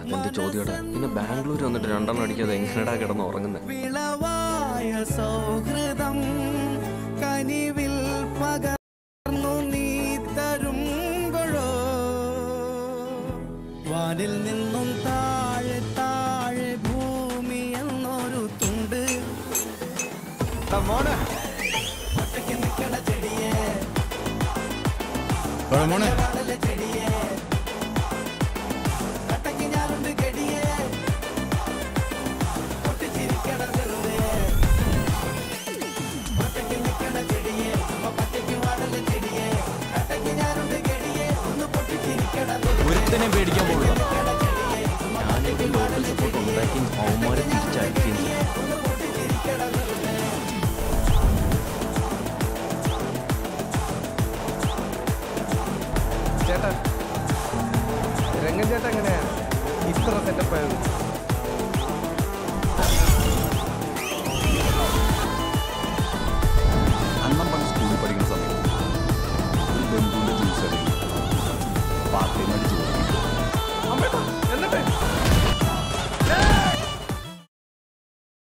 അതെന്റെ ചോദ്യടാ പിന്നെ ബാംഗ്ലൂർ വന്നിട്ട് രണ്ടെണ്ണം അടിക്കാതെ എങ്ങനെടാ കിടന്ന് ഉറങ്ങുന്നത് വിളവായ സൗഹൃദം കനിവിൽ പകർന്നു നീ തരുമ്പോഴോ വാനിൽ നിന്നും താഴെ താഴെ ഭൂമി എന്നൊരു തുണ്ട് മോനെ ഒറ്റയ്ക്ക് നിൽക്കണ ചെടിയെ മോനെ കാണല ചെടിയെ കട്ടയ്ക്ക് ഞാനുണ്ട് കെടിയെ പൊട്ടിച്ചിരിക്കണ ചെറുതേ ഒറ്റയ്ക്ക് നിൽക്കണ ചെടിയെ പറ്റയ്ക്ക് വാടല ചെടിയെ കട്ടയ്ക്ക് ഞാനുണ്ട് കെടിയെ ഒന്ന് പൊട്ടിച്ചിരിക്കണ ഒരുത്തനെ പേടിക്കാൻ പോകുള്ളൂ ഞാനിവിടെ ലോക്കൽ സപ്പോർട്ട് ഉണ്ടാക്കി അവന്മാരെ തിരിച്ചയക്കുകയും ചെയ്യും ചേട്ടാ രംഗൻ ചേട്ടാ എങ്ങനെയാ ഇത്ര സെറ്റപ്പ് ആയത്